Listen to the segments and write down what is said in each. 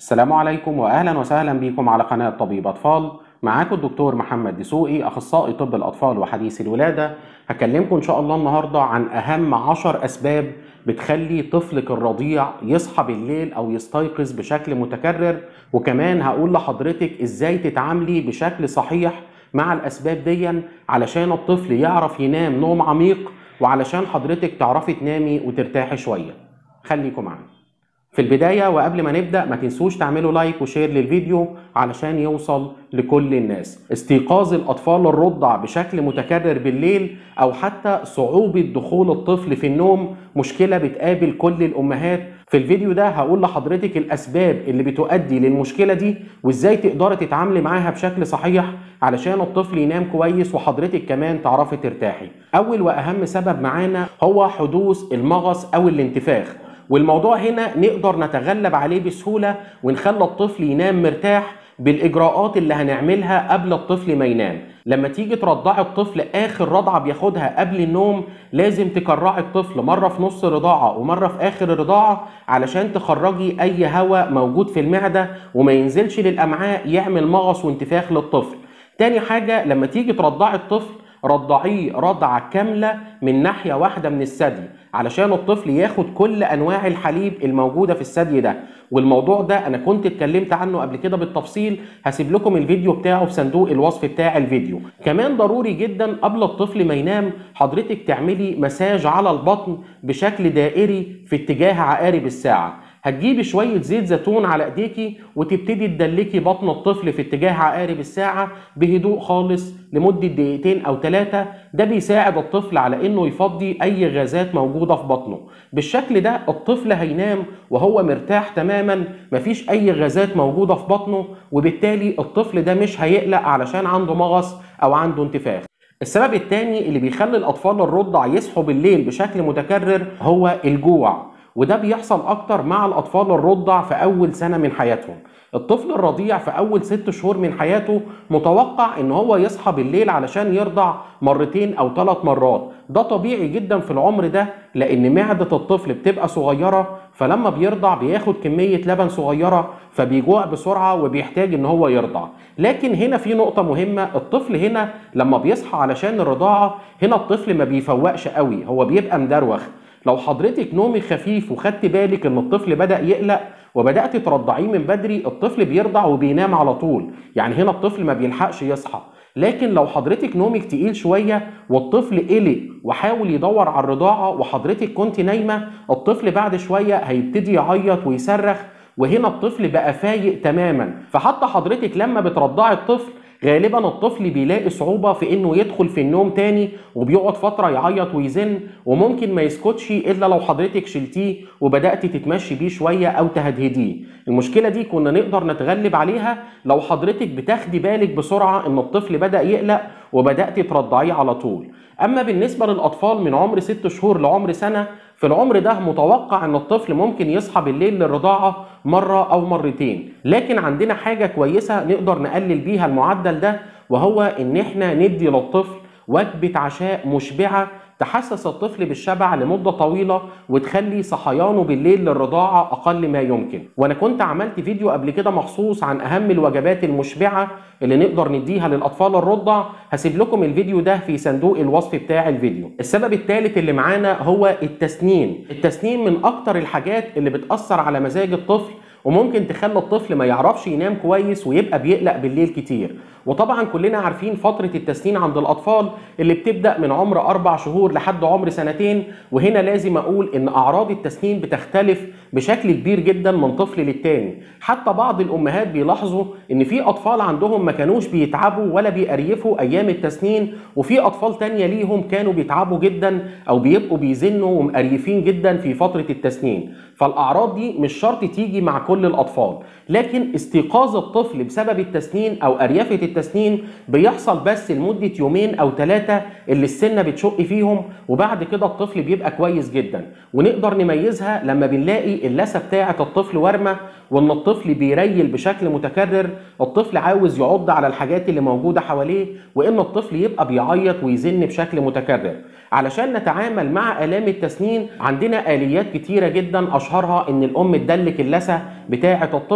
السلام عليكم واهلا وسهلا بكم على قناه طبيب اطفال معاكم الدكتور محمد دسوقي اخصائي طب الاطفال وحديث الولاده هكلمكم ان شاء الله النهارده عن اهم عشر اسباب بتخلي طفلك الرضيع يصحى بالليل او يستيقظ بشكل متكرر وكمان هقول لحضرتك ازاي تتعاملي بشكل صحيح مع الاسباب دي علشان الطفل يعرف ينام نوم عميق وعلشان حضرتك تعرفي تنامي وترتاحي شويه خليكم معانا في البداية وقبل ما نبدأ ما تنسوش تعملوا لايك وشير للفيديو علشان يوصل لكل الناس استيقاظ الأطفال الرضع بشكل متكرر بالليل أو حتى صعوبة دخول الطفل في النوم مشكلة بتقابل كل الأمهات في الفيديو ده هقول لحضرتك الأسباب اللي بتؤدي للمشكلة دي وإزاي تقدري تتعاملي معاها بشكل صحيح علشان الطفل ينام كويس وحضرتك كمان تعرفي ترتاحي أول وأهم سبب معانا هو حدوث المغص أو الانتفاخ والموضوع هنا نقدر نتغلب عليه بسهولة ونخلي الطفل ينام مرتاح بالإجراءات اللي هنعملها قبل الطفل ما ينام لما تيجي ترضعي الطفل آخر رضعة بياخدها قبل النوم لازم تكرعي الطفل مرة في نص رضاعة ومرة في آخر الرضاعة علشان تخرجي أي هواء موجود في المعدة وما ينزلش للأمعاء يعمل مغص وانتفاخ للطفل تاني حاجة لما تيجي ترضعي الطفل رضعيه رضعة كاملة من ناحية واحدة من الثدي علشان الطفل ياخد كل أنواع الحليب الموجودة في الثدي ده والموضوع ده أنا كنت اتكلمت عنه قبل كده بالتفصيل هسيب لكم الفيديو بتاعه في صندوق الوصف بتاع الفيديو كمان ضروري جدا قبل الطفل ما ينام حضرتك تعملي مساج على البطن بشكل دائري في اتجاه عقارب الساعة هتجيبي شوية زيت زيتون على ايديكي وتبتدي تدلكي بطن الطفل في اتجاه عقارب الساعة بهدوء خالص لمدة دقيقتين أو ثلاثة ده بيساعد الطفل على إنه يفضي أي غازات موجودة في بطنه بالشكل ده الطفل هينام وهو مرتاح تماما مفيش أي غازات موجودة في بطنه وبالتالي الطفل ده مش هيقلق علشان عنده مغص أو عنده انتفاخ السبب الثاني اللي بيخلي الأطفال الرضع يصحوا بالليل بشكل متكرر هو الجوع وده بيحصل اكتر مع الاطفال الرضع في اول سنه من حياتهم الطفل الرضيع في اول ست شهور من حياته متوقع ان هو يصحى بالليل علشان يرضع مرتين او ثلاث مرات ده طبيعي جدا في العمر ده لان معده الطفل بتبقى صغيره فلما بيرضع بياخد كميه لبن صغيره فبيجوع بسرعه وبيحتاج ان هو يرضع لكن هنا في نقطه مهمه الطفل هنا لما بيصحى علشان الرضاعه هنا الطفل ما بيفوقش قوي هو بيبقى مدروخ لو حضرتك نومك خفيف وخدت بالك ان الطفل بدا يقلق وبدات ترضعيه من بدري الطفل بيرضع وبينام على طول يعني هنا الطفل ما بيلحقش يصحى لكن لو حضرتك نومك تقيل شويه والطفل قلق وحاول يدور على الرضاعه وحضرتك كنت نايمه الطفل بعد شويه هيبتدي يعيط ويصرخ وهنا الطفل بقى فايق تماما فحتى حضرتك لما بترضعي الطفل غالبا الطفل بيلاقي صعوبة في انه يدخل في النوم تاني وبيقعد فترة يعيط ويزن وممكن ما يسكتش الا لو حضرتك شلتيه وبدأت تتمشي بيه شوية او تهدهديه المشكلة دي كنا نقدر نتغلب عليها لو حضرتك بتاخدي بالك بسرعة ان الطفل بدأ يقلق وبدأت ترضعيه على طول اما بالنسبة للاطفال من عمر ست شهور لعمر سنة في العمر ده متوقع ان الطفل ممكن يصحى بالليل للرضاعة مرة او مرتين لكن عندنا حاجة كويسة نقدر نقلل بيها المعدل ده وهو ان احنا ندي للطفل وجبة عشاء مشبعة تحسس الطفل بالشبع لمدة طويلة وتخلي صحيانه بالليل للرضاعة أقل ما يمكن وأنا كنت عملت فيديو قبل كده مخصوص عن أهم الوجبات المشبعة اللي نقدر نديها للأطفال الرضع هسيب لكم الفيديو ده في صندوق الوصف بتاع الفيديو السبب الثالث اللي معانا هو التسنين التسنين من أكتر الحاجات اللي بتأثر على مزاج الطفل وممكن تخلي الطفل ما يعرفش ينام كويس ويبقى بيقلق بالليل كتير وطبعا كلنا عارفين فترة التسنين عند الأطفال اللي بتبدأ من عمر أربع شهور لحد عمر سنتين وهنا لازم أقول إن أعراض التسنين بتختلف بشكل كبير جدا من طفل للتاني حتى بعض الأمهات بيلاحظوا إن في أطفال عندهم ما كانوش بيتعبوا ولا بيقريفوا أيام التسنين وفي أطفال تانية ليهم كانوا بيتعبوا جدا أو بيبقوا بيزنوا ومقريفين جدا في فترة التسنين فالأعراض دي مش شرط تيجي مع كل الأطفال لكن استيقاظ الطفل بسبب التسنين أو أريافة التسنين بيحصل بس لمدة يومين أو ثلاثة اللي السنة بتشق فيهم وبعد كده الطفل بيبقى كويس جدا ونقدر نميزها لما بنلاقي اللثة بتاعة الطفل ورمة وإن الطفل بيريل بشكل متكرر الطفل عاوز يعض على الحاجات اللي موجودة حواليه وإن الطفل يبقى بيعيط ويزن بشكل متكرر علشان نتعامل مع آلام التسنين عندنا آليات كتيرة جدا أشهرها إن الأم تدلك اللثة بتاعة الطفل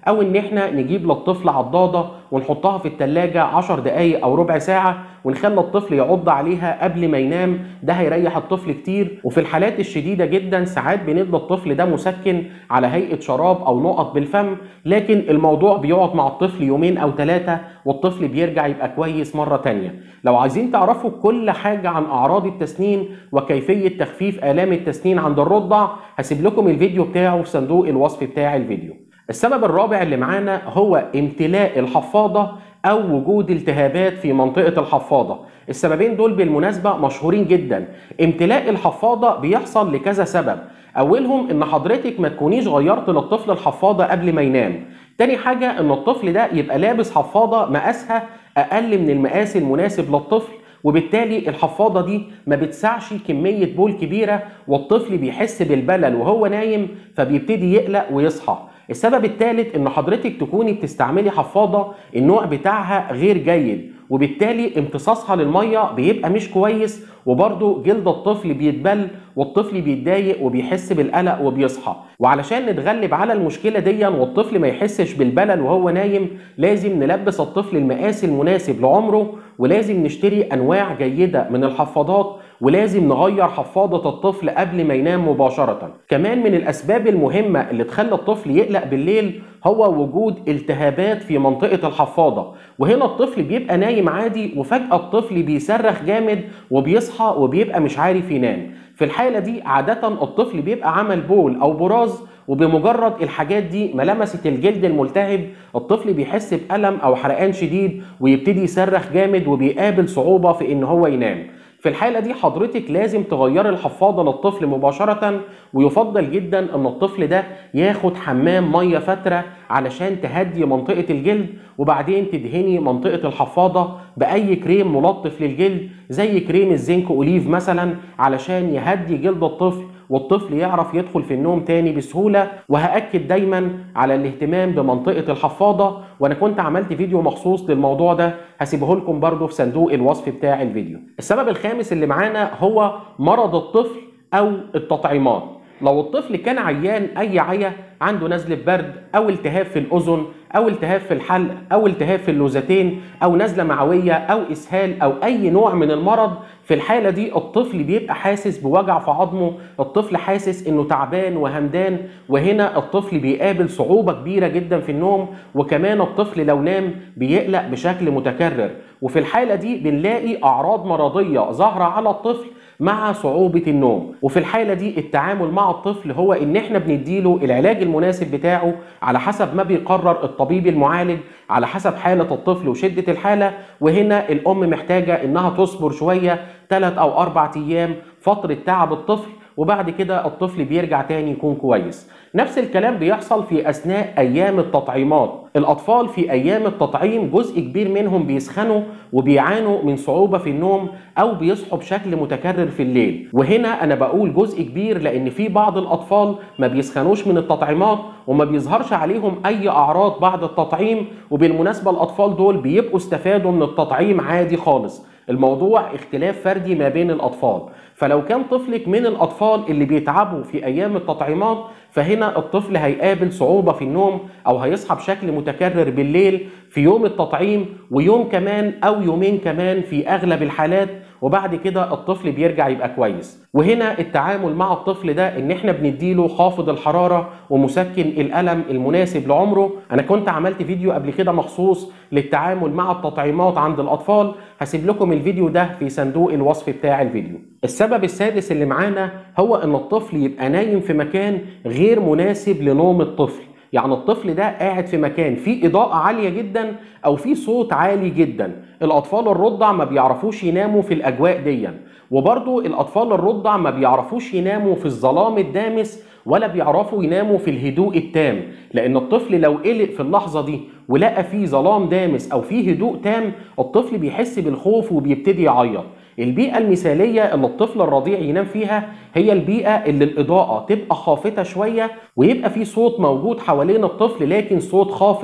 او ان احنا نجيب للطفل عضاده ونحطها في التلاجة 10 دقايق او ربع ساعه ونخلي الطفل يعض عليها قبل ما ينام ده هيريح الطفل كتير وفي الحالات الشديده جدا ساعات بندي الطفل ده مسكن على هيئه شراب او نقط بالفم لكن الموضوع بيقعد مع الطفل يومين او ثلاثه والطفل بيرجع يبقى كويس مره تانية لو عايزين تعرفوا كل حاجه عن اعراض التسنين وكيفيه تخفيف الام التسنين عند الرضع هسيب لكم الفيديو بتاعه في صندوق الوصف بتاع الفيديو السبب الرابع اللي معانا هو امتلاء الحفاضة أو وجود التهابات في منطقة الحفاضة السببين دول بالمناسبة مشهورين جدا امتلاء الحفاضة بيحصل لكذا سبب أولهم إن حضرتك ما تكونيش غيرت للطفل الحفاضة قبل ما ينام تاني حاجة إن الطفل ده يبقى لابس حفاضة مقاسها أقل من المقاس المناسب للطفل وبالتالي الحفاضة دي ما بتسعش كمية بول كبيرة والطفل بيحس بالبلل وهو نايم فبيبتدي يقلق ويصحى السبب الثالث ان حضرتك تكوني بتستعملي حفاضه النوع بتاعها غير جيد وبالتالي امتصاصها للميه بيبقى مش كويس وبرضه جلد الطفل بيتبل والطفل بيتضايق وبيحس بالقلق وبيصحى وعلشان نتغلب على المشكله دي والطفل ما يحسش بالبلل وهو نايم لازم نلبس الطفل المقاس المناسب لعمره ولازم نشتري انواع جيده من الحفاضات ولازم نغير حفاضة الطفل قبل ما ينام مباشرة كمان من الأسباب المهمة اللي تخلي الطفل يقلق بالليل هو وجود التهابات في منطقة الحفاضة وهنا الطفل بيبقى نايم عادي وفجأة الطفل بيصرخ جامد وبيصحى وبيبقى مش عارف ينام في الحالة دي عادة الطفل بيبقى عمل بول أو براز وبمجرد الحاجات دي ما لمست الجلد الملتهب الطفل بيحس بألم أو حرقان شديد ويبتدي يصرخ جامد وبيقابل صعوبة في إن هو ينام في الحالة دي حضرتك لازم تغيري الحفاضة للطفل مباشرة ويفضل جدا ان الطفل ده ياخد حمام مية فترة علشان تهدي منطقة الجلد وبعدين تدهني منطقة الحفاضة بأي كريم ملطف للجلد زي كريم الزنك أوليف مثلا علشان يهدي جلد الطفل والطفل يعرف يدخل في النوم تاني بسهولة وهأكد دايما على الاهتمام بمنطقة الحفاضة وأنا كنت عملت فيديو مخصوص للموضوع ده هسيبه لكم برضو في صندوق الوصف بتاع الفيديو السبب الخامس اللي معانا هو مرض الطفل أو التطعيمات لو الطفل كان عيان أي عيا عنده نزلة برد أو التهاب في الأذن أو التهاب في الحلق أو التهاب في اللوزتين أو نزلة معوية أو إسهال أو أي نوع من المرض في الحالة دي الطفل بيبقى حاسس بوجع في عظمه الطفل حاسس إنه تعبان وهمدان وهنا الطفل بيقابل صعوبة كبيرة جدا في النوم وكمان الطفل لو نام بيقلق بشكل متكرر وفي الحالة دي بنلاقي أعراض مرضية ظاهرة على الطفل مع صعوبة النوم وفي الحالة دي التعامل مع الطفل هو ان احنا بنديله العلاج المناسب بتاعه على حسب ما بيقرر الطبيب المعالج على حسب حالة الطفل وشدة الحالة وهنا الام محتاجة انها تصبر شوية 3 او 4 ايام فترة تعب الطفل وبعد كده الطفل بيرجع تاني يكون كويس نفس الكلام بيحصل في اثناء ايام التطعيمات الاطفال في ايام التطعيم جزء كبير منهم بيسخنوا وبيعانوا من صعوبه في النوم او بيصحوا بشكل متكرر في الليل وهنا انا بقول جزء كبير لان في بعض الاطفال ما بيسخنوش من التطعيمات وما بيظهرش عليهم اي اعراض بعد التطعيم وبالمناسبه الاطفال دول بيبقوا استفادوا من التطعيم عادي خالص الموضوع اختلاف فردي ما بين الاطفال فلو كان طفلك من الاطفال اللي بيتعبوا في ايام التطعيمات فهنا الطفل هيقابل صعوبه في النوم او هيصحى بشكل متكرر بالليل في يوم التطعيم ويوم كمان او يومين كمان في اغلب الحالات وبعد كده الطفل بيرجع يبقى كويس وهنا التعامل مع الطفل ده ان احنا بنديله خافض الحراره ومسكن الالم المناسب لعمره انا كنت عملت فيديو قبل كده مخصوص للتعامل مع التطعيمات عند الاطفال هسيب لكم الفيديو ده في صندوق الوصف بتاع الفيديو السبب السادس اللي معانا هو ان الطفل يبقى نايم في مكان غير مناسب لنوم الطفل يعني الطفل ده قاعد في مكان فيه إضاءة عالية جدا أو فيه صوت عالي جدا الأطفال الرضع ما بيعرفوش يناموا في الأجواء دي وبرضو الأطفال الرضع ما بيعرفوش يناموا في الظلام الدامس ولا بيعرفوا يناموا في الهدوء التام لأن الطفل لو قلق في اللحظة دي ولقى فيه ظلام دامس أو فيه هدوء تام الطفل بيحس بالخوف وبيبتدي يعيط البيئة المثالية اللي الطفل الرضيع ينام فيها هي البيئة اللي الإضاءة تبقى خافتة شوية ويبقى في صوت موجود حوالين الطفل لكن صوت خافت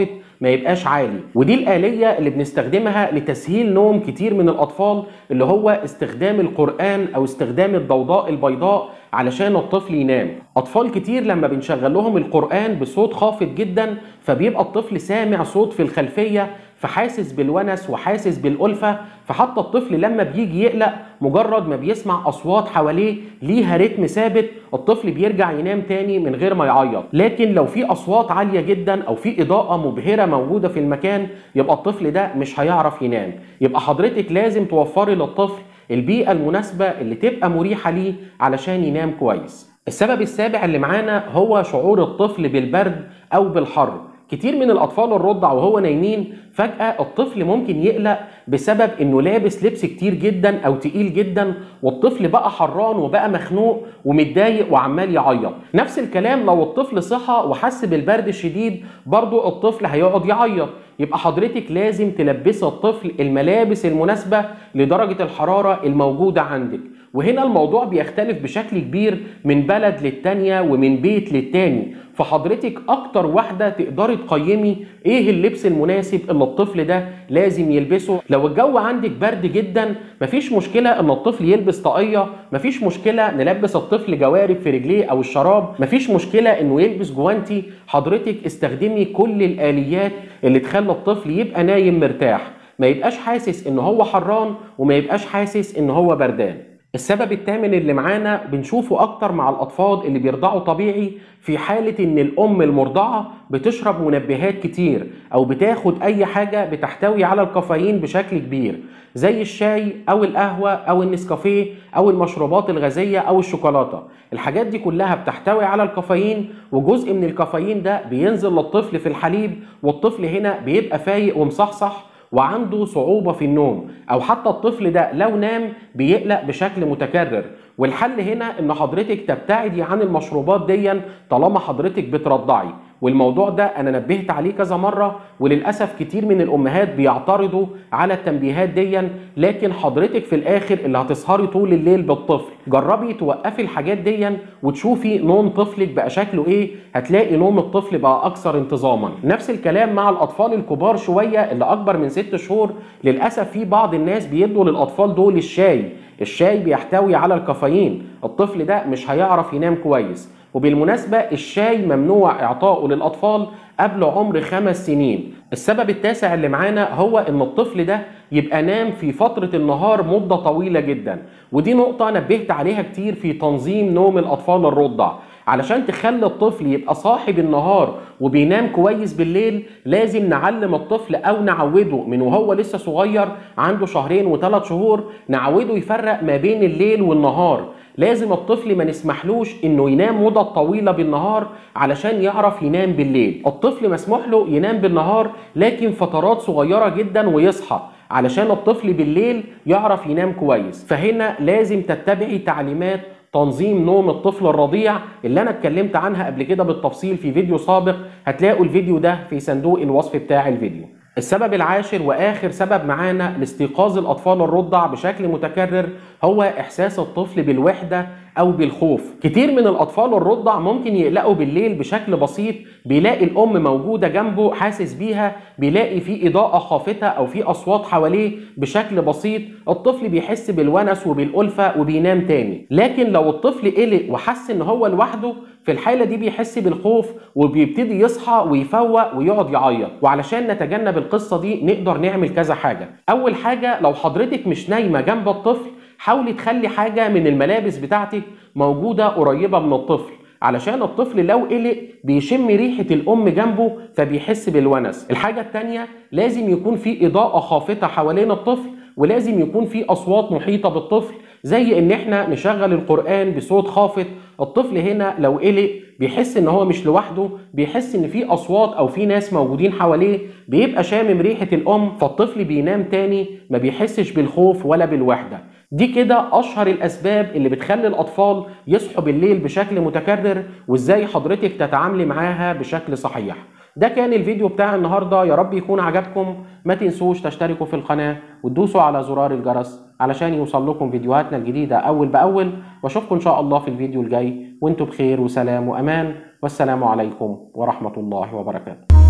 ما يبقاش عالي ودي الآلية اللي بنستخدمها لتسهيل نوم كتير من الأطفال اللي هو استخدام القرآن أو استخدام الضوضاء البيضاء علشان الطفل ينام أطفال كتير لما بنشغل لهم القرآن بصوت خافت جدا فبيبقى الطفل سامع صوت في الخلفية فحاسس بالونس وحاسس بالألفة فحتى الطفل لما بيجي يقلق مجرد ما بيسمع أصوات حواليه ليها رتم ثابت الطفل بيرجع ينام تاني من غير ما يعيط لكن لو في أصوات عالية جدا أو في إضاءة مبهرة موجودة في المكان يبقى الطفل ده مش هيعرف ينام يبقى حضرتك لازم توفري للطفل البيئة المناسبة اللي تبقى مريحة ليه علشان ينام كويس السبب السابع اللي معانا هو شعور الطفل بالبرد أو بالحر كتير من الأطفال الرضع وهو نايمين فجأة الطفل ممكن يقلق بسبب إنه لابس لبس كتير جدا أو تقيل جدا والطفل بقى حران وبقى مخنوق ومتضايق وعمال يعيط نفس الكلام لو الطفل صحى وحس بالبرد الشديد برضو الطفل هيقعد يعيط يبقى حضرتك لازم تلبسي الطفل الملابس المناسبة لدرجة الحرارة الموجودة عندك وهنا الموضوع بيختلف بشكل كبير من بلد للتانية ومن بيت للتاني فحضرتك اكتر واحدة تقدري تقيمي ايه اللبس المناسب اللي الطفل ده لازم يلبسه لو الجو عندك برد جدا مفيش مشكلة ان الطفل يلبس طاقية مفيش مشكلة نلبس الطفل جوارب في رجليه او الشراب مفيش مشكلة انه يلبس جوانتي حضرتك استخدمي كل الاليات اللي تخلي الطفل يبقى نايم مرتاح ما يبقاش حاسس ان هو حران وما يبقاش حاسس ان هو بردان السبب الثامن اللي معانا بنشوفه اكتر مع الاطفال اللي بيرضعوا طبيعي في حالة ان الام المرضعة بتشرب منبهات كتير او بتاخد اي حاجة بتحتوي على الكافيين بشكل كبير زي الشاي او القهوة او النسكافيه او المشروبات الغازية او الشوكولاتة الحاجات دي كلها بتحتوي على الكافيين وجزء من الكافيين ده بينزل للطفل في الحليب والطفل هنا بيبقى فايق ومصحصح وعنده صعوبة في النوم أو حتى الطفل ده لو نام بيقلق بشكل متكرر والحل هنا ان حضرتك تبتعدي عن المشروبات دي طالما حضرتك بترضعي والموضوع ده انا نبهت عليه كذا مره وللاسف كتير من الامهات بيعترضوا على التنبيهات دي لكن حضرتك في الاخر اللي هتسهري طول الليل بالطفل جربي توقفي الحاجات دي وتشوفي نوم طفلك بقى شكله ايه هتلاقي نوم الطفل بقى اكثر انتظاما نفس الكلام مع الاطفال الكبار شويه اللي اكبر من ست شهور للاسف في بعض الناس بيدوا للاطفال دول الشاي الشاي بيحتوي على الكافيين الطفل ده مش هيعرف ينام كويس وبالمناسبة الشاي ممنوع إعطائه للأطفال قبل عمر خمس سنين السبب التاسع اللي معانا هو ان الطفل ده يبقى نام في فترة النهار مدة طويلة جدا ودي نقطة نبهت عليها كتير في تنظيم نوم الأطفال الرضع علشان تخلي الطفل يبقى صاحب النهار وبينام كويس بالليل لازم نعلم الطفل او نعوده من وهو لسه صغير عنده شهرين وثلاث شهور نعوده يفرق ما بين الليل والنهار لازم الطفل ما نسمحلوش انه ينام مدة طويلة بالنهار علشان يعرف ينام بالليل الطفل مسموح له ينام بالنهار لكن فترات صغيرة جدا ويصحى علشان الطفل بالليل يعرف ينام كويس فهنا لازم تتبعي تعليمات تنظيم نوم الطفل الرضيع اللي انا اتكلمت عنها قبل كده بالتفصيل في فيديو سابق هتلاقوا الفيديو ده في صندوق الوصف بتاع الفيديو السبب العاشر واخر سبب معانا لاستيقاظ الاطفال الرضع بشكل متكرر هو احساس الطفل بالوحده او بالخوف كتير من الاطفال الرضع ممكن يقلقوا بالليل بشكل بسيط بيلاقي الام موجوده جنبه حاسس بيها بيلاقي في اضاءه خافته او في اصوات حواليه بشكل بسيط الطفل بيحس بالونس وبالالفه وبينام تاني لكن لو الطفل قلق وحس ان هو لوحده في الحالة دي بيحس بالخوف وبيبتدي يصحى ويفوق ويقعد يعيط وعلشان نتجنب القصة دي نقدر نعمل كذا حاجة أول حاجة لو حضرتك مش نايمة جنب الطفل حاولي تخلي حاجة من الملابس بتاعتك موجودة قريبة من الطفل علشان الطفل لو قلق بيشم ريحة الأم جنبه فبيحس بالونس الحاجة التانية لازم يكون في إضاءة خافتة حوالين الطفل ولازم يكون في أصوات محيطة بالطفل زي ان احنا نشغل القرآن بصوت خافت الطفل هنا لو قلق بيحس ان هو مش لوحده بيحس ان في اصوات او في ناس موجودين حواليه بيبقى شامم ريحة الام فالطفل بينام تاني ما بيحسش بالخوف ولا بالوحدة دي كده اشهر الاسباب اللي بتخلي الاطفال يصحوا بالليل بشكل متكرر وازاي حضرتك تتعاملي معاها بشكل صحيح ده كان الفيديو بتاع النهارده يا رب يكون عجبكم ما تنسوش تشتركوا في القناه وتدوسوا على زرار الجرس علشان يوصل لكم فيديوهاتنا الجديده اول باول واشوفكم ان شاء الله في الفيديو الجاي وانتم بخير وسلام وامان والسلام عليكم ورحمه الله وبركاته